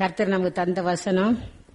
கர்த்தர் நமக்கு தந்த வசனம்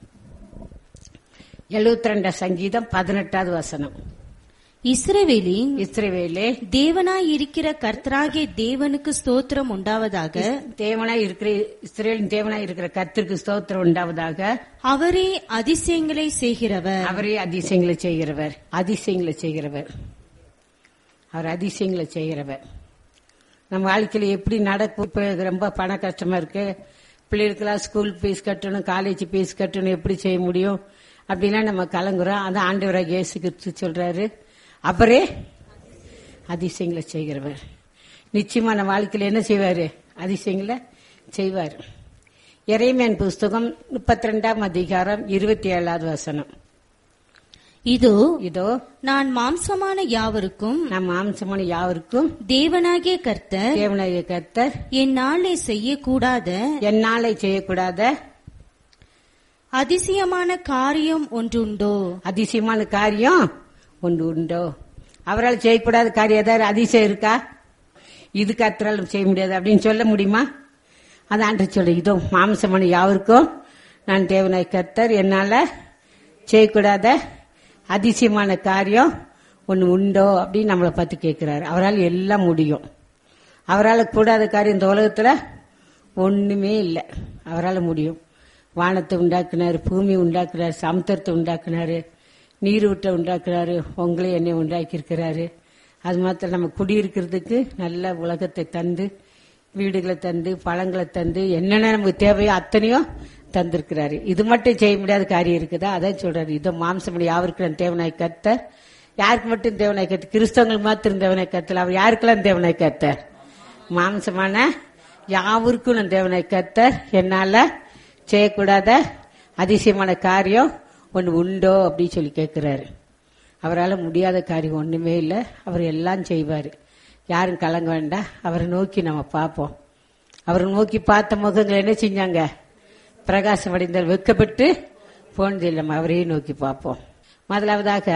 எழுபத்தி ரெண்டாம் சங்கீதம் பதினெட்டாவது வசனம் இஸ்ரவேலின் இஸ்ரவேலே தேவனாய் இருக்கிற கர்த்தராகிய தேவனுக்கு ஸ்தோத்திரம் உண்டாவதாக தேவனாய் இருக்கிற இஸ்ரேலின் தேவனாய் இருக்கிற கர்த்தருக்கு ஸ்தோத்திரம் உண்டாவதாக அவரே அதிசயங்களை செய்கிறவர் அவரே அதிசயங்களை செய்கிறவர் அதிசயங்களை செய்கிறவர் அவர் அதிசயங்களை செய்கிறவர் நம்ம வாழ்க்கையில எப்படி நடக்கும் இப்ப ரொம்ப பண கஷ்டமா இருக்கு பிள்ளைகளுக்கெல்லாம் ஸ்கூல் ஃபீஸ் கட்டணும் காலேஜ் ஃபீஸ் கட்டணும் எப்படி செய்ய முடியும் அப்படிலாம் நம்ம கலங்குறோம் அதான் ஆண்டவராக இயேசு கிறிஸ்து சொல்றாரு அவரே அதிசயங்களை செய்கிறவர் நிச்சயமா நம்ம வாழ்க்கையில என்ன செய்வாரு அதிசயங்களை செய்வார் இறைமையன் புஸ்தகம் முப்பத்தி ரெண்டாம் அதிகாரம் இருபத்தி ஏழாவது வசனம் இதோ இதோ நான் மாம்சமான யாவருக்கும் நம் மாம்சமான யாவருக்கும் தேவனாகிய கர்த்தர் தேவனாய கர்த்தர் என்னாலே செய்யக்கூடாத என்னாலே செய்யக்கூடாத அதிசயமான காரியம் ஒன்றுண்டோ அதிசயமான காரியம் ஒன்று உண்டோ அவரால் செய்யக்கூடாத காரியம் ஏதாவது அதிசயம் இருக்கா இது கர்த்தரால் செய்ய முடியாது அப்படின்னு சொல்ல முடியுமா அது ஆண்டு சொல்ல இதோ மாம்சமான யாவருக்கும் நான் தேவனாய் கர்த்தர் என்னால செய்யக்கூடாத அதிசயமான காரியம் ஒன்று உண்டோ அப்படின்னு நம்மளை பார்த்து கேட்கிறாரு அவரால் எல்லாம் முடியும் அவரால் கூடாத காரியம் இந்த உலகத்துல ஒண்ணுமே இல்லை அவரால் முடியும் வானத்தை உண்டாக்குனாரு பூமி உண்டாக்குனாரு சமுத்திரத்தை உண்டாக்குனாரு நீரூட்டை உண்டாக்குனாரு உங்களே என்னை உண்டாக்கியிருக்கிறாரு அது மாத்திரம் நம்ம குடியிருக்கிறதுக்கு நல்ல உலகத்தை தந்து வீடுகளை தந்து பழங்களை தந்து என்னென்ன நமக்கு தேவையோ அத்தனையோ தந்திருக்கிறாரு இது மட்டும் செய்ய முடியாத காரியம் இருக்குதா அதான் சொல்றாரு இதோ மாம்சமடி யாருக்கு நான் தேவனாய் கத்தர் யாருக்கு மட்டும் தேவனாய் கத்து கிறிஸ்தவங்களுக்கு மாத்திரம் தேவனாய் கத்தல அவர் யாருக்கெல்லாம் தேவனாய் கத்தர் மாம்சமான யாவருக்கும் நான் தேவனாய் கத்தர் என்னால செய்யக்கூடாத அதிசயமான காரியம் ஒன்று உண்டோ அப்படின்னு சொல்லி கேட்கிறாரு அவரால் முடியாத காரியம் ஒண்ணுமே இல்லை அவர் எல்லாம் செய்வார் யாரும் கலங்க வேண்டாம் அவரை நோக்கி நம்ம பார்ப்போம் அவரை நோக்கி பார்த்த முகங்கள் என்ன செஞ்சாங்க பிரகாசம் அடைந்தால் வெக்கப்பட்டு போனது இல்லை நம்ம அவரையே நோக்கி பார்ப்போம் முதலாவதாக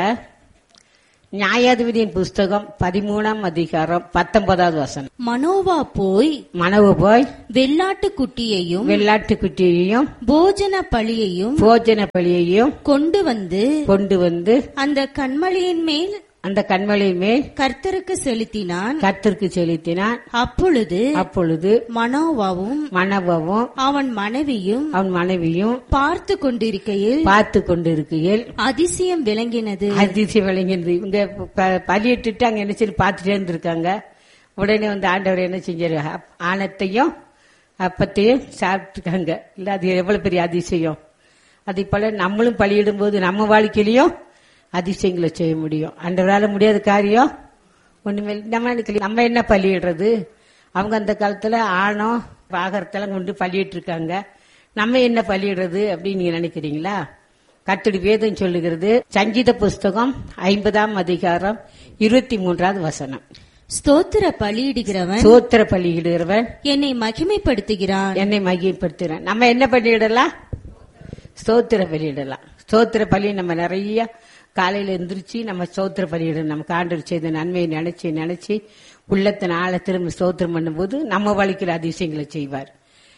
நியாயாதிபதியின் புஸ்தகம் பதிமூணாம் அதிகாரம் பத்தொன்பதாவது வசனம் மனோவா போய் மனவு போய் வெள்ளாட்டு குட்டியையும் வெள்ளாட்டுக்குட்டியையும் போஜன பழியையும் போஜன பலியையும் கொண்டு வந்து கொண்டு வந்து அந்த கண்மலையின் மேல் அந்த கண்மலையின் மேல் கர்த்தருக்கு செலுத்தினான் கர்த்தருக்கு செலுத்தினான் அப்பொழுது அப்பொழுது மனோவாவும் மனவவும் அவன் மனைவியும் அவன் மனைவியும் பார்த்து கொண்டிருக்கையில் பார்த்து கொண்டிருக்கையில் அதிசயம் விளங்கினது அதிசயம் விளங்கினது இவங்க ப- பலியிட்டுட்டு அங்க என்ன சொல்லி பார்த்துட்டே இருந்திருக்காங்க உடனே வந்து ஆண்டவர் என்ன செஞ்சாரு அப்- ஆணத்தையும் அப்பத்தையும் சாப்பிட்டுருக்காங்க இல்ல அது எவ்வளவு பெரிய அதிசயம் அதே போல நம்மளும் பலியிடும் போது நம்ம வாழ்க்கையிலையும் அதிசயங்களை செய்ய முடியும் ஆண்டவரால முடியாத காரியம் ஒண்ணுமே இல்ல. நம்ம நினைக்கல, நம்ம என்ன பலியிடுறது அவங்க அந்த காலத்துல ஆணம் பாகரத்தெல்லாம் கொண்டு பலியிட்டு இருக்காங்க நம்ம என்ன பலியிடுறது அப்படின்னு நீங்க நினைக்கிறீங்களா கத்துடி வேதம் சொல்லுகிறது சங்கீத புஸ்தகம் ஐம்பதாம் அதிகாரம் இருபத்தி மூன்றாவது வசனம் ஸ்தோத்திர பலியிடுகிறவன் சோத்திர பலியிடுகிறவன் என்னை மகிமைப்படுத்துகிறான் என்னை மகிழ்ப்படுத்துறேன் நம்ம என்ன பலியிடலாம் ஸ்தோத்திர பலியிடலாம் ஸ்தோத்திர பலி நம்ம நிறைய காலையில எந்திரிச்சு நம்ம ஸ்தோத்திர பலியிடணும் நமக்கு ஆண்டவர் செய்த நன்மையை நினைச்சு நினைச்சு உள்ளத்தின் ஆழத்திலும் ஸ்தோத்திரம் பண்ணும்போது நம்ம வழிக்கிற அதிசயங்களை செய்வார்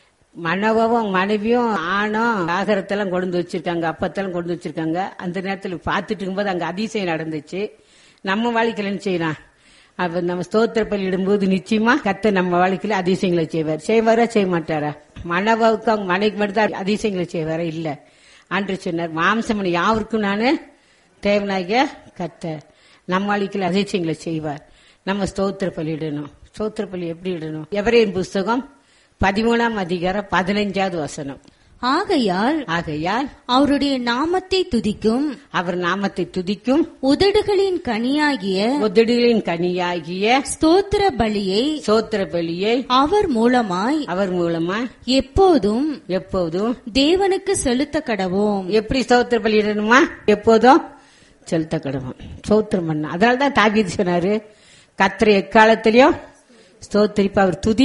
மனவும் மனைவியும் ஆணும் ஆகரத்தெல்லாம் கொண்டு வந்து வச்சிருக்காங்க அப்பத்தெல்லாம் கொண்டு வச்சிருக்காங்க அந்த நேரத்தில் பார்த்துட்டு இருக்கும்போது அங்க அதிசயம் நடந்துச்சு நம்ம வாழ்க்கையில என்ன செய்யலாம் அப்ப நம்ம ஸ்தோத்திர பலியிடும்போது நிச்சயமா கத்த நம்ம வாழ்க்கையில அதிசயங்களை செய்வார் செய்வாரா செய்ய மாட்டாரா மனவாவுக்கு அவங்க மனைவிக்கு மட்டும் தான் அதிசயங்களை செய்வாரா இல்ல ஆண்டு சொன்னார் மாம்சமனை யாருக்கும் நானு தேவனாகிய கத்த நம்ம வாழ்க்கையில அதிசயங்களை செய்வார் நம்ம ஸ்தோத்திர பலியிடணும் ஸ்தோத்திர பலி எப்படி இடணும் எவரேன் புஸ்தகம் பதிமூணாம் அதிகாரம் பதினைஞ்சாவது வசனம் ஆகையால் ஆகையால் அவருடைய நாமத்தை துதிக்கும் அவர் நாமத்தை துதிக்கும் உதடுகளின் கனியாகிய உதடுகளின் கனியாகிய ஸ்தோத்திர பலியை சோத்திர பலியை அவர் மூலமாய் அவர் மூலமா எப்போதும் எப்போதும் தேவனுக்கு செலுத்த கடவோம் எப்படி ஸ்தோத்திர பலியிடணுமா எப்போதும் செலுத்த கடவும் ஸ்தோத்திரம் பண்ண அதனால தான் தாவீது சொன்னாரு கத்திர எக்காலத்திலயும் ஸ்தோத்திரிப்பு அவர் துதி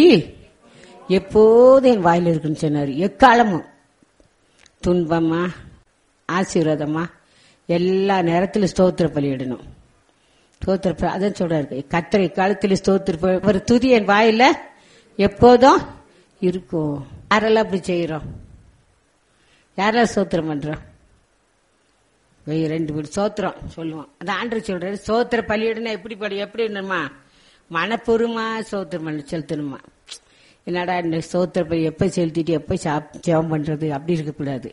எப்போதும் என் வாயில இருக்குன்னு சொன்னாரு எக்காலமும் துன்பமா ஆசீர்வாதமா எல்லா நேரத்திலும் ஸ்தோத்திர பலியிடணும் ஸ்தோத்திர பலி- அதான் சொல்றாரு கத்திரை காலத்தில் ஸ்தோத்திர பலி- ஒரு துதி என் வாயில எப்போதும் இருக்கும் யாரெல்லாம் அப்படி செய்யறோம் யாரெல்லாம் சோத்திரம் பண்றோம் வெய் ரெண்டு பேர் சோத்திரம் சொல்லுவோம் அது ஆண்டு சொல்றாரு சோத்திர பலியிடனா எப்படி படி எப்படி என்னமா மனப்பூர்வமா சோத்திரம் பண்ண செலுத்தணுமா என்னடா இந்த சோத்திர பலி எப்ப செலுத்திட்டு எப்ப சாப் ஜெபம் பண்றது அப்படி இருக்கக்கூடாது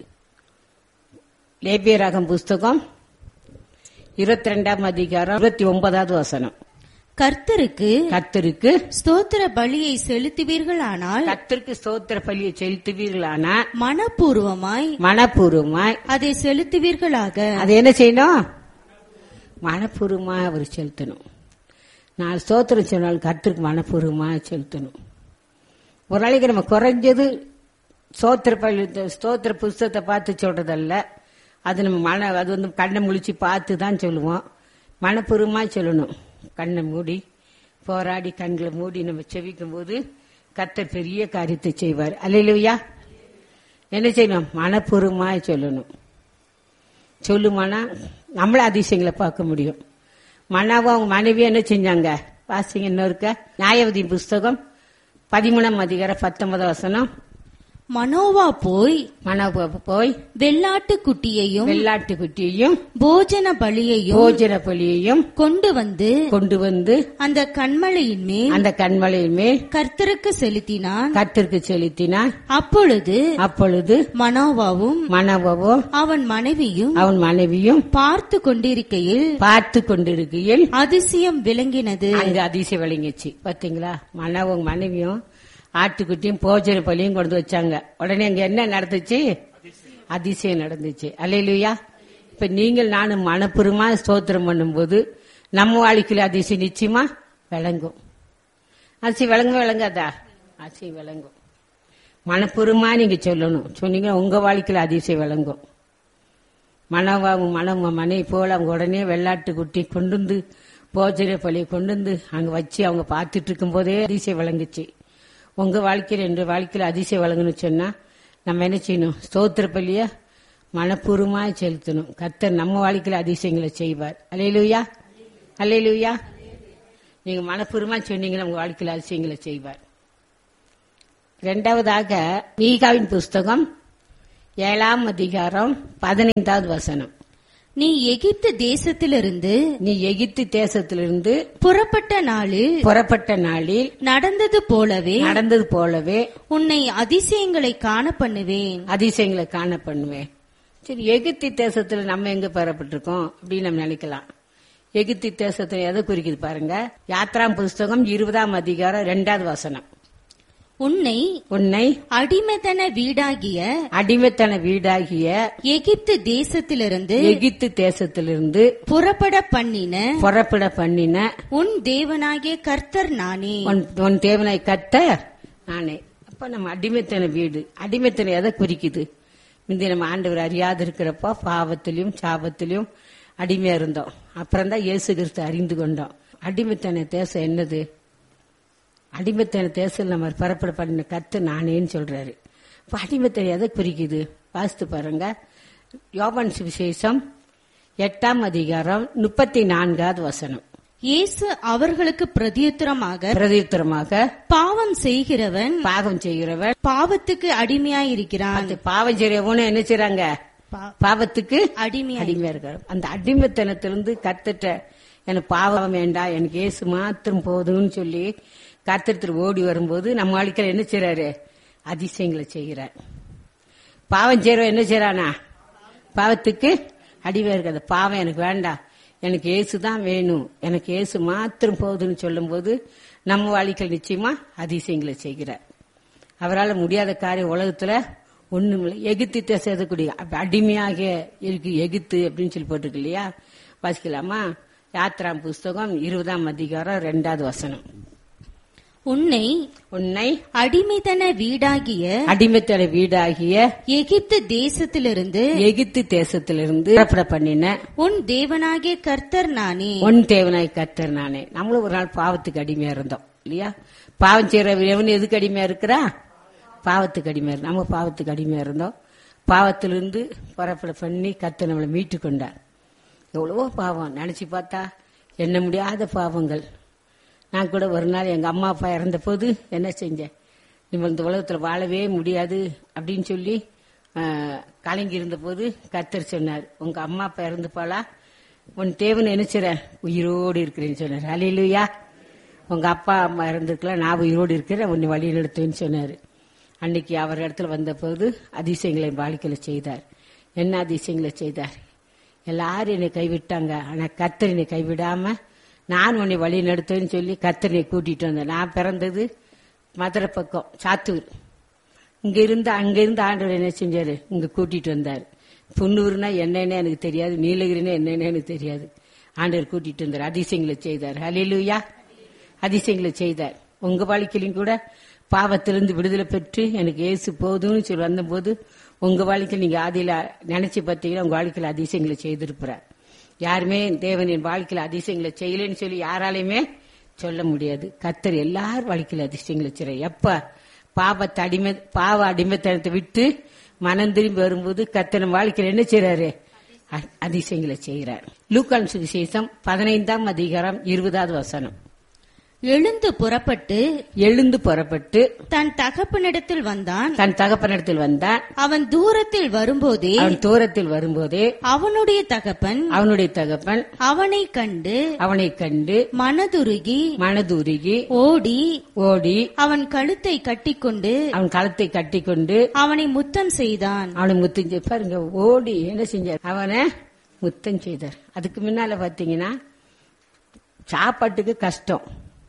லேபியராகம் புஸ்தகம் இருபத்தி ரெண்டாம் அதிகாரம் இருபத்தி ஒன்பதாவது வசனம் கர்த்தருக்கு கத்தருக்கு ஸ்தோத்திர பலியை செலுத்துவீர்களானால் கத்தருக்கு ஸ்தோத்திர பலியை செலுத்துவீர்களானா மனப்பூர்வமாய் மனப்பூர்வமாய் அதை செலுத்துவீர்களாக அது என்ன செய்யணும் மனப்பூர்வமா அவர் செலுத்தணும் நான் ஸ்தோத்திரம் சொன்னால் கர்த்தருக்கு மனப்பூர்வமா செலுத்தணும் ஒரு நாளைக்கு நம்ம குறைஞ்சது ஸ்தோத்திர பள்ளி ஸ்தோத்திர புஸ்தகத்தை பார்த்து சொல்றதல்ல அது நம்ம மன அது வந்து கண்ணை முழிச்சு பார்த்து தான் சொல்லுவோம் மனப்பூர்வமா சொல்லணும் கண்ணை மூடி போராடி கண்களை மூடி நம்ம செவிக்கும் போது கர்த்தர் பெரிய காரியத்தை செய்வார் அல்லையா என்ன செய்யணும் மனப்பூர்வமா சொல்லணும் சொல்லுமானா நம்மள அதிசயங்களை பார்க்க முடியும் மனாவும் அவங்க மனைவி என்ன செஞ்சாங்க வாசிங்க இன்னொருக்க நியாயவதி புஸ்தகம் பதிமூணாம் அதிகாரம் பத்தொன்பது வசனம் மனோவா போய் மனோபா போய் வெள்ளாட்டு குட்டியையும் வெள்ளாட்டு குட்டியையும் போஜன பலியையும் போஜன பலியையும் கொண்டு வந்து கொண்டு வந்து அந்த கண்மலையின் மேல் அந்த கண்மலையின் மேல் கர்த்தருக்கு செலுத்தினான் கத்திற்கு செலுத்தினான் அப்பொழுது அப்பொழுது மனோவாவும் மனோபாவும் அவன் மனைவியும் அவன் மனைவியும் பார்த்து கொண்டிருக்கையில் பார்த்து கொண்டிருக்கையில் அதிசயம் விளங்கினது அங்க அதிசயம் விளங்கிச்சு பாத்தீங்களா மனவும் மனைவியும் ஆட்டுக்குட்டியும் போஜன பலியும் கொண்டு வச்சாங்க உடனே அங்க என்ன நடந்துச்சு அதிசயம் நடந்துச்சு அல்லையிலுயா இப்ப நீங்கள் நானும் மனப்பூர்வமா ஸ்தோத்திரம் பண்ணும்போது நம்ம வாழ்க்கையில அதிசயம் நிச்சயமா விளங்கும் அதிசயம் விளங்க விளங்காதா அதிசயம் விளங்கும் மனப்பூர்வமா நீங்க சொல்லணும் சொன்னீங்கன்னா உங்க வாழ்க்கையில அதிசயம் விளங்கும் மனவாவும் மனம் மனைவி போல அவங்க உடனே வெள்ளாட்டு குட்டி கொண்டு வந்து போஜன பள்ளியை கொண்டு வந்து அங்க வச்சு அவங்க பார்த்துட்டு இருக்கும் போதே அதிசயம் விளங்குச்சு உங்க வாழ்க்கையில என்ற வாழ்க்கையில அதிசயம் விளங்கணும்னு சொன்னா நம்ம என்ன செய்யணும் ஸ்தோத்திர பள்ளிய மனப்பூர்வமா செலுத்தணும் கர்த்தர் நம்ம வாழ்க்கையில அதிசயங்களை செய்வார் அலையிலுயா அலையிலுயா நீங்க மனப்பூர்வமா சொன்னீங்கன்னா உங்க வாழ்க்கையில அதிசயங்களை செய்வார் இரண்டாவதாக மீகாவின் புஸ்தகம் ஏழாம் அதிகாரம் பதினைந்தாவது வசனம் நீ எகிப்து தேசத்திலிருந்து நீ எகிப்து தேசத்திலிருந்து புறப்பட்ட நாளில் புறப்பட்ட நாளில் நடந்தது போலவே நடந்தது போலவே உன்னை அதிசயங்களை காண பண்ணுவேன் அதிசயங்களை காண பண்ணுவேன் சரி எகிப்தி தேசத்துல நம்ம எங்க பெறப்பட்டிருக்கோம் அப்படின்னு நம்ம நினைக்கலாம் எகிப்தி தேசத்துல எதை குறிக்குது பாருங்க யாத்ராம் புஸ்தகம் இருபதாம் அதிகாரம் இரண்டாவது வசனம் உன்னை உன்னை அடிமைத்தன வீடாகிய அடிமைத்தன வீடாகிய எகிப்து தேசத்திலிருந்து எகிப்து தேசத்திலிருந்து புறப்பட பண்ணின புறப்பட பண்ணின உன் தேவனாகிய கர்த்தர் நானே உன் உன் தேவனை கத்த நானே அப்ப நம்ம அடிமைத்தன வீடு அடிமைத்தனம் எதை குறிக்குது முந்தைய நம்ம ஆண்டவர் அறியாது இருக்கிறப்போ பாவத்திலையும் சாபத்திலையும் அடிமையா இருந்தோம் அப்புறம் தான் இயேசு கிறிஸ்து அறிந்து கொண்டோம் அடிமைத்தன தேசம் என்னது அடிமைத்தன தேசம் நம்ம பரப்பட பண்ணின கத்து நானேன்னு சொல்றாரு இப்ப அடிமைத்தனம் எதை குறிக்குது வாசித்து பாருங்க யோவான் சுவிசேஷம் எட்டாம் அதிகாரம் முப்பத்தி நான்காவது வசனம் இயேசு அவர்களுக்கு பிரதியுத்தரமாக பிரதியுத்தரமாக பாவம் செய்கிறவன் பாகம் செய்கிறவர் பாவத்துக்கு அடிமையாயிருக்கிறான் அந்த பாவம் செய்யறவனும் என்ன செய்றாங்க பா- பாவத்துக்கு அடிமையா அடிமையா இருக்காரு அந்த அடிமைத்தனத்திலிருந்து கத்துட்ட எனக்கு பாவம் வேண்டாம் எனக்கு ஏசு மாத்திரம் போதும்னு சொல்லி கர்த்தத்தில் ஓடி வரும்போது நம்ம வாழ்க்கையில என்ன செய்றாரு அதிசயங்களை செய்கிறார் பாவம் செய்யறவன் என்ன செய்யறானா பாவத்துக்கு அடிமையா இருக்காது பாவம் எனக்கு வேண்டாம் எனக்கு ஏசு தான் வேணும் எனக்கு ஏசு மாத்திரம் போதும்னு சொல்லும்போது நம்ம வாழ்க்கையில் நிச்சயமா அதிசயங்களை செய்கிறார் அவரால் முடியாத காரியம் உலகத்துல ஒண்ணுமில்லை எகித்து தேசக்கூடிய அடிமையாக இருக்கு எகித்து அப்படின்னு சொல்லி போட்டிருக்கு இல்லையா வாசிக்கலாமா யாத்ராம் புஸ்தகம் இருபதாம் அதிகாரம் ரெண்டாவது வசனம் உன்னை உன்னை அடிமைத்தன வீடாகிய அடிமைத்தன வீடாகிய எகிப்து தேசத்திலிருந்து எகித்து தேசத்திலிருந்து புறப்பட பண்ணின உன் தேவனாகிய கர்த்தர் நானே உன் தேவனாய் கர்த்தர் நானே நம்மளும் ஒரு நாள் பாவத்துக்கு அடிமையா இருந்தோம் இல்லையா பாவம் செய்யற எவன் எதுக்கு அடிமையா இருக்கிறா பாவத்துக்கு அடிமையா இரு- நம்ம பாவத்துக்கு அடிமையா இருந்தோம் பாவத்திலிருந்து புறப்பட பண்ணி கர்த்தர் நம்மளை மீட்டு கொண்டார் எவ்வளவோ பாவம் நினைச்சு பார்த்தா எண்ண முடியாத பாவங்கள் நான் கூட ஒரு நாள் எங்க அம்மா அப்பா இறந்த போது என்ன செஞ்சேன் நம்ம இந்த உலகத்துல வாழவே முடியாது அப்படின்னு சொல்லி ஆஹ், கலங்கி இருந்த போது கத்தர் சொன்னார் உங்க அம்மா அப்பா இறந்து போலா உன் தேவன் நினைச்சிற உயிரோடு இருக்கிறேன்னு சொன்னார் அலையிலுயா உங்க அப்பா அம்மா இருந்திருக்கலாம் நான் உயிரோடு இருக்கிறேன் உன்னை வழி நடத்துவேன்னு சொன்னாரு அன்னைக்கு அவர் இடத்துல வந்தபோது அதிசயங்களை என் வாழ்க்கையில செய்தார் என்ன அதிசயங்களை செய்தார் எல்லாரும் என்னை கைவிட்டாங்க ஆனா கத்தர் என்னை கைவிடாம நான் உன்னை வழி நடத்துவேன்னு சொல்லி கத்தர் என்னை கூட்டிட்டு வந்தேன் நான் பிறந்தது மதுரை பக்கம் சாத்தூர் இங்க இருந்து அங்க இருந்து ஆண்டவர் என்ன செஞ்சாரு இங்க கூட்டிட்டு வந்தார் புன்னூர்னா என்னன்னு எனக்கு தெரியாது நீலகிரினா என்னன்னு எனக்கு தெரியாது ஆண்டவர் கூட்டிட்டு வந்தார் அதிசயங்களை செய்தார் ஹalleluya அதிசயங்களை செய்தார் உங்க வாழ்க்கையிலும் கூட பாவத்திலிருந்து விடுதலை பெற்று எனக்கு இயேசு போதும்னு சொல்லி வந்தபோது உங்க வாழ்க்கையில் நீங்க ஆதியில நினைச்சு பார்த்தீங்கன்னா உங்க வாழ்க்கையில அதிசயங்களை செய்திருப்பார் யாருமே தேவனின் வாழ்க்கையில அதிசயங்களை செய்யலைன்னு சொல்லி யாராலையுமே சொல்ல முடியாது கத்தர் எல்லார் வாழ்க்கையில அதிசயங்களை செய்யறார் எப்ப பாவத்தை அடிமை பாவ அடிமைத்தனத்தை விட்டு மனம் திரும்பி வரும்போது கத்தன வாழ்க்கையில என்ன செய்யறாரு அ- அதிசயங்களை செய்கிறார் லூக்கான் சுவிசேஷம் பதினைந்தாம் அதிகாரம் இருபதாவது வசனம் எழுந்து புறப்பட்டு எழுந்து புறப்பட்டு தன் தகப்பனிடத்தில் வந்தான் தன் தகப்பனிடத்தில் வந்தான் அவன் தூரத்தில் வரும்போதே அவன் தூரத்தில் வரும்போதே அவனுடைய தகப்பன் அவனுடைய தகப்பன் அவனை கண்டு அவனை கண்டு மனதுருகி மனதுருகி ஓடி ஓடி அவன் கழுத்தை கட்டிக்கொண்டு அவன் களத்தை கட்டிக்கொண்டு அவனை முத்தம் செய்தான் அவனை முத்தம் செய் பாருங்க ஓடி என்ன செஞ்சார் அவனை முத்தம் செய்தார் அதுக்கு முன்னால பாத்தீங்கன்னா சாப்பாட்டுக்கு கஷ்டம்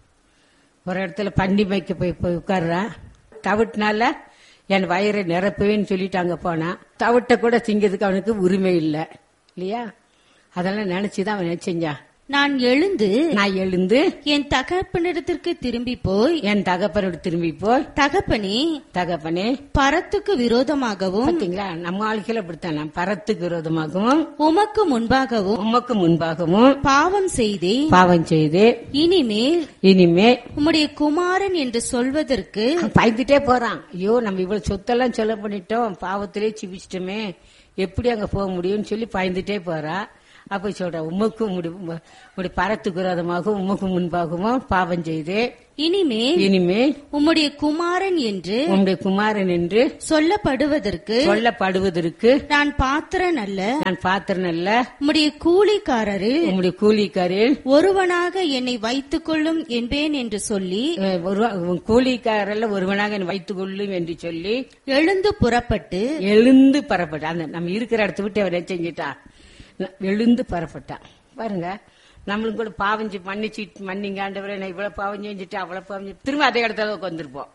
ஒரு இடத்துல பண்டி மேய்க்க போய் போய் உட்கார்றான் தவிட்டுனால என் வயிறை நிரப்புவேன்னு சொல்லிட்டு அங்க போனான் தவிட்ட கூட திங்கிறதுக்கு அவனுக்கு உரிமை இல்லை இல்லையா அதெல்லாம் நினைச்சுதான் அவன் என்ன செஞ்சான் நான் எழுந்து நான் எழுந்து என் தகப்பனிடத்திற்கு திரும்பி போய் என் தகப்பனோடு திரும்பி போய் தகப்பனே தகப்பனே பரத்துக்கு விரோதமாகவும் பாத்தீங்களா நம்ம வாழ்க்கையில அப்படித்தான் நான் பரத்துக்கு விரோதமாகவும் உமக்கு முன்பாகவும் உமக்கு முன்பாகவும் பாவம் செய்தேன் பாவம் செய்து இனிமேல் இனிமே உம்முடைய குமாரன் என்று சொல்வதற்கு பயந்துட்டே போறான் ஐயோ நம்ம இவ்வளவு சொத்தெல்லாம் செலவு பண்ணிட்டோம் பாவத்திலே சிவிச்சிட்டோமே எப்படி அங்க போக முடியும்னு சொல்லி பயந்துட்டே போறா அப்ப சொல்ற உமக்கும் உடைய பரத்துக்கு விரோதமாகவும் உமக்கு முன்பாகவும் பாவம் செய்து இனிமேல் இனிமே உம்முடைய குமாரன் என்று உம்முடைய குமாரன் என்று சொல்லப்படுவதற்கு சொல்லப்படுவதற்கு நான் பாத்திரன் அல்ல நான் பாத்திரன் அல்ல உம்முடைய கூலிக்காரரில் உம்முடைய கூலிக்காரில் ஒருவனாக என்னை வைத்துக் கொள்ளும் என்பேன் என்று சொல்லி அஹ், ஒருவ- உன் கூலிக்காரல்ல ஒருவனாக என்னை வைத்துக் கொள்ளும் என்று சொல்லி எழுந்து புறப்பட்டு எழுந்து பரப்பட்டான் அந்த நம்ம இருக்கிற இடத்த விட்டு அவர் என்ன செஞ்சிட்டா ந- எழுந்து பரப்பட்டான் பாருங்க நம்மளும் கூட பாவஞ்சி மன்னிச்சு மன்னிங்க ஆண்டவரே நான் இவ்வளவு பாவம் செஞ்சுட்டு அவ்வளவு பாவம் செஞ்சு திரும்ப அதே இடத்துல உட்காந்துருப்போம்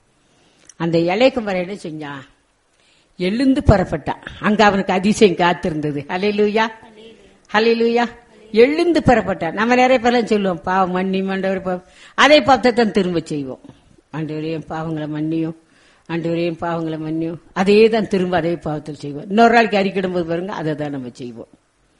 அந்த இலைக்குமர என்ன செஞ்சான் எழுந்து பரப்பட்டான் அங்க அவனுக்கு அதிசயம் காத்திருந்தது ஹalleluya ஹalleluya எழுந்து பரப்பட்டான் நம்ம நிறைய பேர்லாம் சொல்லுவோம் பாவம் மன்னி ஆண்டவர் பாவம் அதே பாவத்தை தான் திரும்ப செய்வோம் ஆண்டவரே என் பாவங்களை மன்னியும் ஆண்டவரே என் பாவங்களை மன்னியும் அதே தான் திரும்ப அதே பாவத்தில் செய்வோம் இன்னொரு நாளைக்கு அறிக்கிடும் போது பாருங்க அதை தான் நம்ம செய்வோம்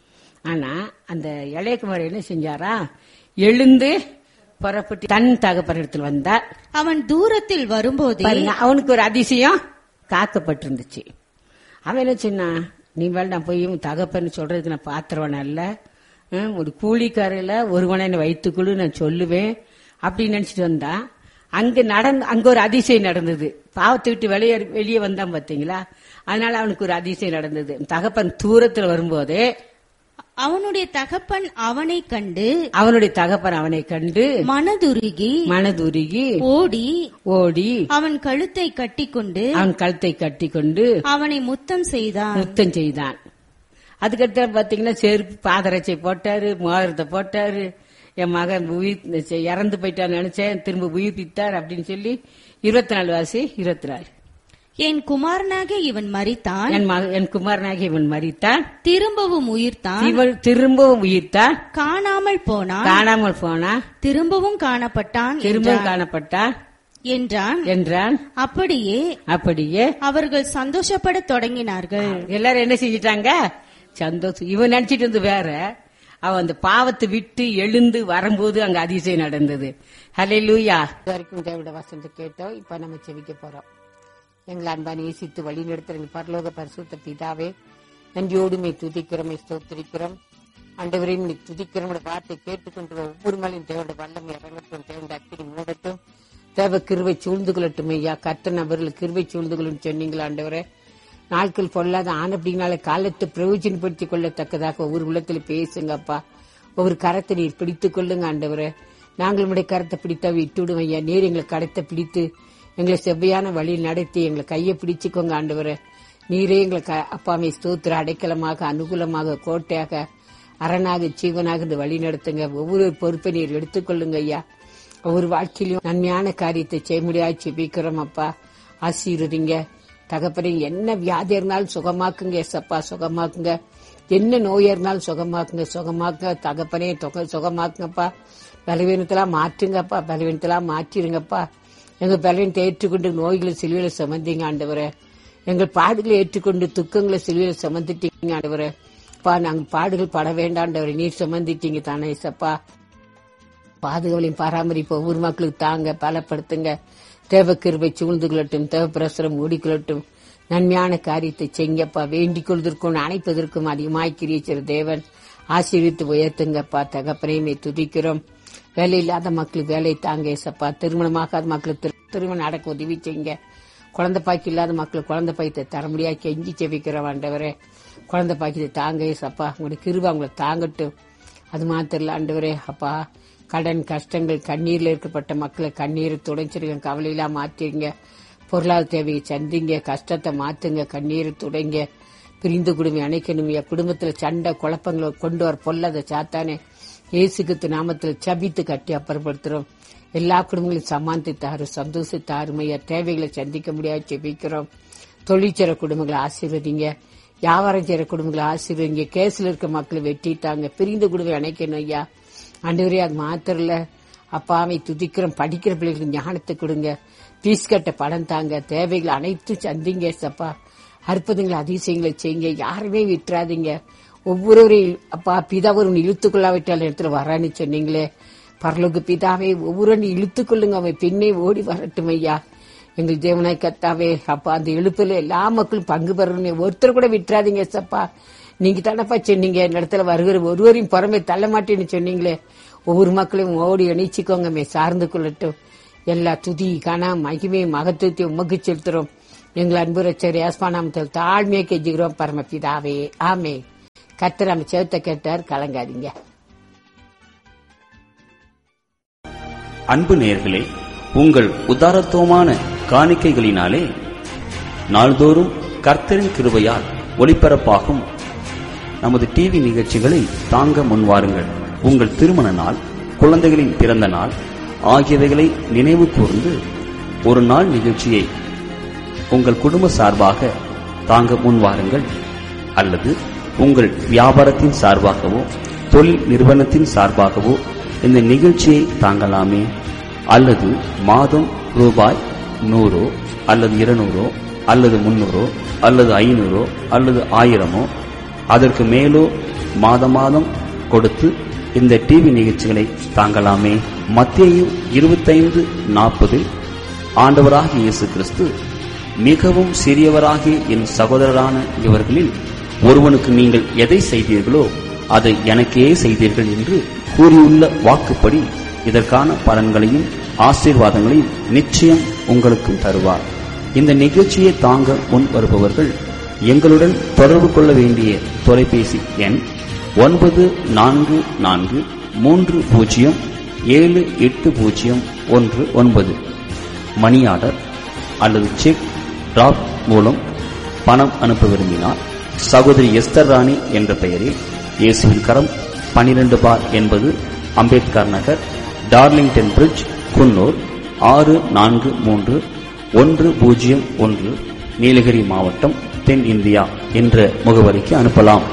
ஆனா அந்த இளையகுமார் என்ன செஞ்சாரா எழுந்து புறப்பட்டு தன் தகப்பனிடத்தில் வந்தார் அவன் தூரத்தில் வரும்போதே பாருங்க அவனுக்கு ஒரு அதிசயம் காக்கப்பட்டிருந்துச்சு அவன் என்ன சொன்னான் நீ மேல நான் போய் உன் தகப்பன்னு சொல்றதுக்கு நான் பாத்திரவன் அல்ல ஹம், ஒரு கூலிக்காரில் ஒருவனை என்னை வைத்துக்கொள்ளு நான் சொல்லுவேன் அப்படின்னு நினைச்சிட்டு வந்தான் அங்க நடந்து அங்க ஒரு அதிசயம் நடந்தது பாவத்தை விட்டு வெளியே வெளியே வந்தான் பாத்தீங்களா அதனால அவனுக்கு ஒரு அதிசயம் நடந்தது தகப்பன் தூரத்துல வரும்போதே அவனுடைய தகப்பன் அவனை கண்டு அவனுடைய தகப்பன் அவனை கண்டு மனதுருகி மனதுருகி ஓடி ஓடி அவன் கழுத்தை கட்டிக்கொண்டு அவன் கழுத்தை கட்டிக்கொண்டு அவனை முத்தம் செய்தான் முத்தம் செய்தான் அதுக்கடுத்து பாத்தீங்கன்னா செருப்பு பாதரட்சை போட்டாரு மோதிரத்தை போட்டாரு என் மகன் உயிர் இறந்து போயிட்டான்னு நினைச்சேன் திரும்ப உயிர்ப்பித்தார் அப்படின்னு சொல்லி இருபத்தி நாலு வாசி இருபத்தி நாலு என் குமாரனாக இவன் மரித்தான் என் மக என் குமாரனாகி இவன் மறித்தான் திரும்பவும் உயிர்த்தான் இவன் திரும்பவும் உயிர்த்தான் காணாமல் போனான் காணாமல் போனா திரும்பவும் காணப்பட்டான் திரும்பவும் என்றான். காணப்பட்டான் என்றான் என்றான் அப்படியே அப்படியே அவர்கள் சந்தோஷப்படத் தொடங்கினார்கள் எல்லாரும் என்ன செஞ்சிட்டாங்க சந்தோஷம் இவன் நினைச்சிட்டு இருந்து வேற அவன் அந்த பாவத்தை விட்டு எழுந்து வரும்போது அங்க அதிசயம் நடந்தது ஹலே லூயா வரைக்கும் தேவிட வசந்த கேட்டோம் இப்ப நம்ம செவிக்க போறோம் எங்களை அன்பா நேசித்து வழி நடத்துற எங்கள் பரலோக பரிசுத்த பிதாவே நன்றியோடு மே துதிக்கிறோம் மே ஸ்தோத்திரிக்கிறோம் ஆண்டவரையும் நீ துதிக்கிறோம் உடைய வார்த்தை கேட்டுக்கொண்டு ஒவ்வொரு மேலையும் தேவோட வல்லமை இறங்கட்டும் தேவண்ட அக்கினி மூடட்டும் தேவ கிருவை சூழ்ந்து கொள்ளட்டும் ஐயா கர்த்த நபர்கள் கிருவை சூழ்ந்து கொள்ளும் சொன்னீங்களா ஆண்டவரே நாட்கள் பொல்லாத ஆனப்படினால காலத்தை பிரயோஜனப்படுத்திக் கொள்ளத்தக்கதாக ஒவ்வொரு உள்ளத்துல பேசுங்கப்பா ஒவ்வொரு கரத்தை நீர் பிடித்துக் கொள்ளுங்க ஆண்டவரே நாங்கள் உடைய கரத்தை பிடித்தா விட்டுவிடும் ஐயா நீர் எங்களை கரத்தை பிடித்து எங்களை செவ்வையான வழியில் நடத்தி எங்களை கையை பிடிச்சுக்கோங்க ஆண்டவரே நீரே எங்களை க- அப்பாவை ஸ்தோத்திர அடைக்கலமாக அனுகூலமாக கோட்டையாக அரணாக ஜீவனாக இந்த வழி நடத்துங்க ஒவ்வொரு பொறுப்பை நீர் எடுத்துக்கொள்ளுங்க ஐயா ஒவ்வொரு வாழ்க்கையிலும் நன்மையான காரியத்தை செய்ய முடியாது ஜெபிக்கிறோம் அப்பா ஆசீர்வதிங்க தகப்பனே என்ன வியாதி இருந்தாலும் சுகமாக்குங்க எசப்பா சுகமாக்குங்க என்ன நோய் இருந்தாலும் சுகமாக்குங்க சுகமாக்குங்க தகப்பனே தொகை சுகமாக்குங்கப்பா பலவீனத்தெல்லாம் மாற்றுங்கப்பா பலவீனத்தெல்லாம் மாற்றிருங்கப்பா எங்க பலவீனத்தை ஏற்றுக்கொண்டு நோய்களை சிலுவையில சுமந்தீங்க ஆண்டவரே எங்கள் பாடுகளை ஏற்றுக்கொண்டு துக்கங்களை சிலுவையில சுமந்துட்டீங்க ஆண்டவரே அப்பா நாங்கள் பாடுகள் பட வேண்டாண்டவரை நீர் சுமந்துட்டீங்க தானே ஏசப்பா பாதுகாவலையும் பராமரிப்பு ஒவ்வொரு மக்களுக்கு தாங்க பலப்படுத்துங்க தேவ கிருபை சூழ்ந்து கொள்ளட்டும் தேவ பிரசுரம் மூடிக்கொள்ளட்டும் நன்மையான காரியத்தை செய்யப்பா வேண்டிக் கொள்வதற்கும் அணைப்பதற்கும் அதிகமாய் கிரியச்சர் தேவன் ஆசீர்வித்து உயர்த்துங்கப்பா தகப்பனையுமே துதிக்கிறோம் வேலை இல்லாத மக்களுக்கு வேலை தாங்க ஏசப்பா திருமணமாகாத மக்களுக்கு திரு- திருமணம் நடக்க உதவி செய்யுங்க குழந்தை பாக்கி இல்லாத மக்களுக்கு குழந்தை பாய்த்தை தர முடியாது கெஞ்சி செவிக்கிறோம் ஆண்டவரே குழந்தை பாக்கியத்தை தாங்க ஏசப்பா உங்களுடைய கிருபை அவங்களை தாங்கட்டும் அது மாத்திரம் இல்ல, ஆண்டவரே அப்பா கடன் கஷ்டங்கள் கண்ணீர்ல இருக்கப்பட்ட மக்களை கண்ணீரை துடைச்சிருங்க கவலையெல்லாம் மாத்திருங்க பொருளாதார தேவையை சந்திங்க கஷ்டத்தை மாத்துங்க கண்ணீரை துடைங்க பிரிந்து குடும்பம் அணைக்கணும் என் குடும்பத்துல சண்டை குழப்பங்களை கொண்டு வர பொல்லாத சாத்தானே இயேசுக்கு நாமத்தில் சபித்து கட்டி அப்புறப்படுத்துறோம் எல்லா குடும்பங்களையும் சமாளித்து தாரு சந்தோஷத்தை தாருமையா தேவைகளை சந்திக்க முடியாது ஜெபிக்கிறோம் தொழிற்சர குடும்பங்களை ஆசீர்வதிங்க வியாபாரம் செய்யற குடும்பங்களை ஆசீர்வதிங்க கேஸ்ல இருக்க மக்களை வெட்டிட்டாங்க பிரிந்த குடும்பம் அணைக்கணும் ஐயா ஆண்டவரே அது மாத்திரம் இல்ல அப்பாவை துதிக்கிறோம் படிக்கிற பிள்ளைகளுக்கு ஞானத்தை கொடுங்க பீஸ் கட்ட படம் தாங்க தேவைகள் அனைத்தும் சந்திங்க சப்பா அற்புதங்களை அதிசயங்களை செய்யுங்க யாருமே விட்டுறாதீங்க ஒவ்வொருவரையும் அப்பா பிதாவரும் இழுத்துக்கொள்ளாவிட்டால் இடத்துல வரான்னு சொன்னீங்களே பரலோக பிதாவே ஒவ்வொரு இழுத்துக்கொள்ளுங்க அவன் பின்னே ஓடி வரட்டும் ஐயா எங்கள் தேவனாய் கத்தாவே அப்பா அந்த எழுப்புல எல்லா மக்களும் பங்கு பெறணும் ஒருத்தர் கூட விட்டுறாதீங்க சப்பா நீங்க தானப்பா சொன்னீங்க இந்த இடத்துல வருகிற ஒருவரையும் புறமே தள்ள மாட்டேன்னு சொன்னீங்களே ஒவ்வொரு மக்களையும் ஓடி இணைச்சிக்கோங்க மே சார்ந்து கொள்ளட்டும் எல்லா துதி கனா மகிமை மகத்துவத்தை உமக்கு செலுத்துறோம் எங்கள் அன்பு ரச்சர் யாஸ்மானாமத்தில் தாழ்மையை கெஞ்சுகிறோம் பரமபிதாவே ஆமே கத்தர் நம்ம சேவத்தை கேட்டார் கலங்காதீங்க அன்பு நேயர்களே உங்கள் உதாரத்துவமான காணிக்கைகளினாலே நாள்தோறும் கர்த்தரின் கிருபையால் ஒளிபரப்பாகும் நமது டிவி நிகழ்ச்சிகளை தாங்க முன்வாருங்கள் உங்கள் திருமண நாள் குழந்தைகளின் பிறந்த நாள் ஆகியவைகளை நினைவு கூர்ந்து ஒரு நாள் நிகழ்ச்சியை உங்கள் குடும்ப சார்பாக தாங்க முன்வாருங்கள் அல்லது உங்கள் வியாபாரத்தின் சார்பாகவோ தொழில் நிறுவனத்தின் சார்பாகவோ இந்த நிகழ்ச்சியை தாங்கலாமே அல்லது மாதம் ரூபாய் நூறோ அல்லது இருநூறோ அல்லது முன்னூறோ அல்லது ஐநூறோ அல்லது ஆயிரமோ அதற்கு மேலோ மாத மாதம் கொடுத்து இந்த டிவி நிகழ்ச்சிகளை தாங்கலாமே மத்திய இருபத்தைந்து நாற்பதில் ஆண்டவராகிய இயேசு கிறிஸ்து மிகவும் சிறியவராகிய என் சகோதரரான இவர்களில் ஒருவனுக்கு நீங்கள் எதை செய்தீர்களோ அதை எனக்கே செய்தீர்கள் என்று கூறியுள்ள வாக்குப்படி இதற்கான பலன்களையும் ஆசீர்வாதங்களையும் நிச்சயம் உங்களுக்கும் தருவார் இந்த நிகழ்ச்சியை தாங்க முன் வருபவர்கள் எங்களுடன் தொடர்பு கொள்ள வேண்டிய தொலைபேசி எண் ஒன்பது நான்கு நான்கு மூன்று பூஜ்ஜியம் ஏழு எட்டு பூஜ்ஜியம் ஒன்று ஒன்பது மணி ஆர்டர் அல்லது செக் டிராப் மூலம் பணம் அனுப்ப விரும்பினார் சகோதரி எஸ்தர் ராணி என்ற பெயரில் இயேசுவின் கரம் பனிரெண்டு பார் என்பது அம்பேத்கர் நகர் டார்லிங்டன் பிரிட்ஜ் குன்னூர் ஆறு நான்கு மூன்று ஒன்று பூஜ்ஜியம் ஒன்று நீலகிரி மாவட்டம் தென் இந்தியா என்ற முகவரிக்கு அனுப்பலாம்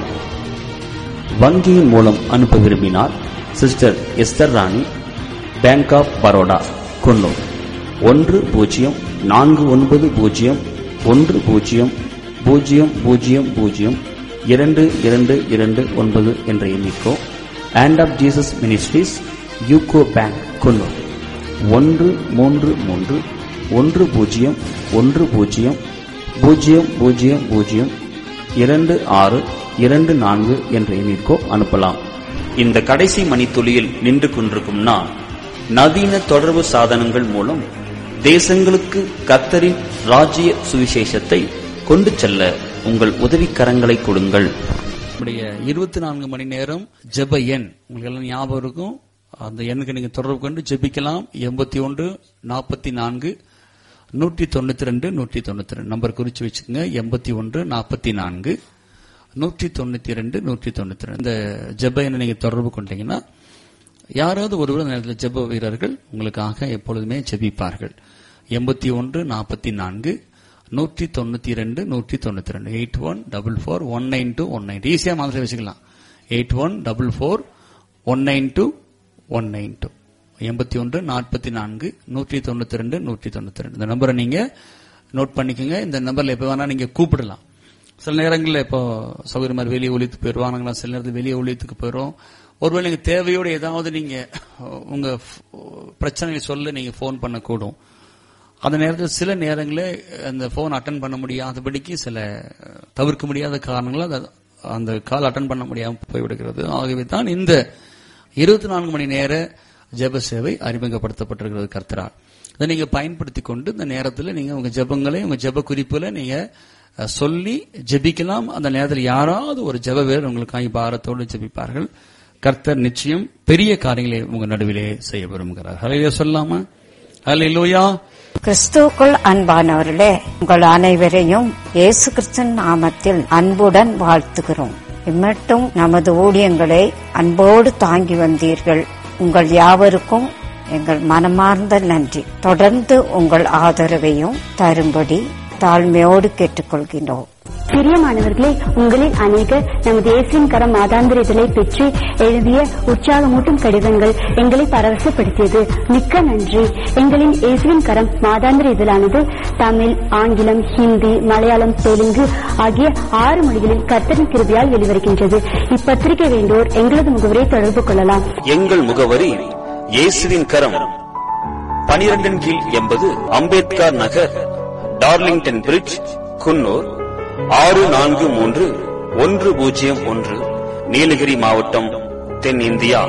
வங்கியின் மூலம் அனுப்ப விரும்பினால் sister Esther Rani bank of Baroda Coonoor ஒன்று பூஜ்ஜியம் நான்கு ஒன்பது பூஜ்ஜியம் ஒன்று பூஜ்ஜியம் பூஜ்ஜியம் பூஜ்ஜியம் பூஜ்ஜியம் இரண்டு இரண்டு இரண்டு ஒன்பது என்ற எண்ணிக்கோ hand of Jesus ministries UCO bank Coonoor ஒன்று மூன்று மூன்று ஒன்று பூஜ்ஜியம் ஒன்று பூஜ்ஜியம் பூஜ்ஜியம் பூஜ்ஜியம் பூஜ்ஜியம் இரண்டு ஆறு இரண்டு நான்கு என்ற எண்ணிற்கோ அனுப்பலாம் இந்த கடைசி மணித்துளியில் நின்று கொண்டிருக்கும் நான் நவீன தொடர்பு சாதனங்கள் மூலம் தேசங்களுக்கு கத்தரின் ராஜ்ய சுவிசேஷத்தை கொண்டு செல்ல உங்கள் உதவிக்கரங்களை கொடுங்கள் நம்முடைய இருபத்தி நான்கு மணி நேரம் ஜெப எண் உங்களுக்கு எல்லாம் ஞாபகம் இருக்கும் அந்த எண்ணுக்கு நீங்க தொடர்பு கொண்டு ஜெபிக்கலாம் எண்பத்தி ஒன்று நாற்பத்தி நான்கு நூற்றி தொண்ணூத்தி ரெண்டு நூற்றி தொண்ணூத்தி ரெண்டு நம்பர் குறிச்சு வச்சுக்கோங்க எண்பத்தி ஒன்று நாற்பத்தி நான்கு நூற்றி தொண்ணூத்தி ரெண்டு நூற்றி தொண்ணூத்தி ரெண்டு இந்த ஜெப எண்ணை நீங்க தொடர்பு கொண்டீங்கன்னா யாராவது ஒருவர் அந்த நேரத்தில் ஜெப வீரர்கள் உங்களுக்காக எப்பொழுதுமே ஜெபிப்பார்கள் எண்பத்தி ஒன்று நாற்பத்தி நான்கு நூற்றி தொண்ணூத்தி ரெண்டு நூற்றி தொண்ணூத்தி ரெண்டு eight one double four one nine two one nine ஈஸியா மாதிரி வச்சுக்கலாம் eight one double four one nine two one nine two எண்பத்தி ஒன்று நாற்பத்தி நான்கு நூற்றி தொண்ணூத்தி ரெண்டு நூற்றி தொண்ணூத்தி ரெண்டு இந்த நம்பரை நீங்க நோட் பண்ணிக்கோங்க இந்த நம்பர்ல எப்ப வேணா நீங்க கூப்பிடலாம் சில நேரங்களில் இப்போ சௌகரிய மாதிரி வெளியே ஒழித்து போயிடுவானுங்களா சில நேரத்தில் வெளியே ஒழித்துக்கு போயிடும் ஒருவேளை நீங்க தேவையோடு ஏதாவது நீங்க உங்க f- பிரச்சனையை சொல்ல நீங்க ஃபோன் பண்ணக்கூடும் அந்த நேரத்தில் சில நேரங்களில் அந்த ஃபோன் அட்டன் பண்ண முடியாதபடிக்கு சில அஹ், தவிர்க்க முடியாத காரணங்களால் அது- அந்த கால் அட்டன் பண்ண முடியாமல் போய்விடுகிறது ஆகவே தான் இந்த இருபத்தி நான்கு மணி நேர ஜெப சேவை அறிமுகப்படுத்தப்பட்டிருக்கிறது கர்த்தரால் இதை நீங்க பயன்படுத்தி கொண்டு இந்த நேரத்தில் நீங்க உங்க ஜெபங்களை உங்க ஜெப குறிப்புல நீங்க அஹ், சொல்லி ஜெபிக்கலாம் அந்த நேரத்தில் யாராவது ஒரு ஜெப வீரர் உங்களுக்காக பாரத்தோடு ஜெபிப்பார்கள் கர்த்தர் நிச்சயம் பெரிய காரியங்களை உங்க நடுவிலே செய்ய விரும்புகிறார் ஹலையில சொல்லாமா ஹலையிலோயா கிறிஸ்துவுக்குள் அன்பானவர்களே உங்கள் அனைவரையும் இயேசு கிறிஸ்தன் நாமத்தில் அன்புடன் வாழ்த்துகிறோம் இம்மட்டும் நமது ஊழியங்களை அன்போடு தாங்கி வந்தீர்கள் உங்கள் யாவருக்கும் எங்கள் மனமார்ந்த நன்றி தொடர்ந்து உங்கள் ஆதரவையும் தரும்படி தாழ்மையோடு கேட்டுக்கொள்கின்றோம் பிரியமானவர்களே உங்களில் அநேகர் நமது இயேசுவின் கரம் மாதாந்திர இதழை பெற்று எழுதிய உற்சாகமூட்டும் கடிதங்கள் எங்களை பரவசப்படுத்தியது மிக்க நன்றி எங்களின் இயேசுவின் கரம் மாதாந்திர இதழானது தமிழ் ஆங்கிலம் ஹிந்தி மலையாளம் தெலுங்கு ஆகிய ஆறு மொழிகளில் கர்த்தரின் கிருபையால் வெளிவருகின்றது இப்பத்திரிகை வேண்டோர் எங்களது முகவரை தொடர்பு கொள்ளலாம் எங்கள் முகவரி இயேசுவின் கரம் பனிரெண்டின் கீழ் எண்பது அம்பேத்கர் நகர் டார்லிங்டன் பிரிட்ஜ் குன்னூர் ஆறு நான்கு மூன்று ஒன்று பூஜ்ஜியம் ஒன்று நீலகிரி மாவட்டம் தென் இந்தியா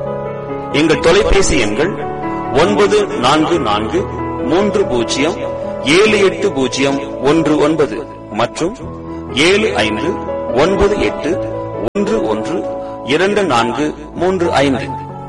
எங்கள் தொலைபேசி எண்கள் ஒன்பது நான்கு நான்கு மூன்று பூஜ்ஜியம் ஏழு எட்டு பூஜ்ஜியம் ஒன்று ஒன்பது மற்றும் ஏழு ஐந்து ஒன்பது எட்டு ஒன்று ஒன்று இரண்டு நான்கு மூன்று ஐந்து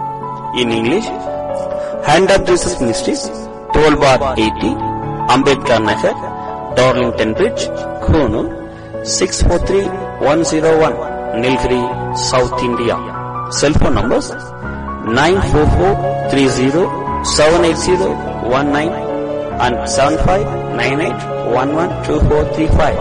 in English hand of Jesus ministries twelve bar eighty Ambedkar Nagar Darlington bridge Coonoor six four three one zero one Nilgiri south India cellphone numbers nine four four three zero seven eight zero one nine and seven five nine eight one one two four three five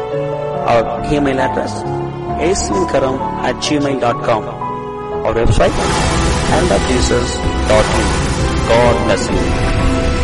our email address asminkaram at gmail.com our website and God bless you.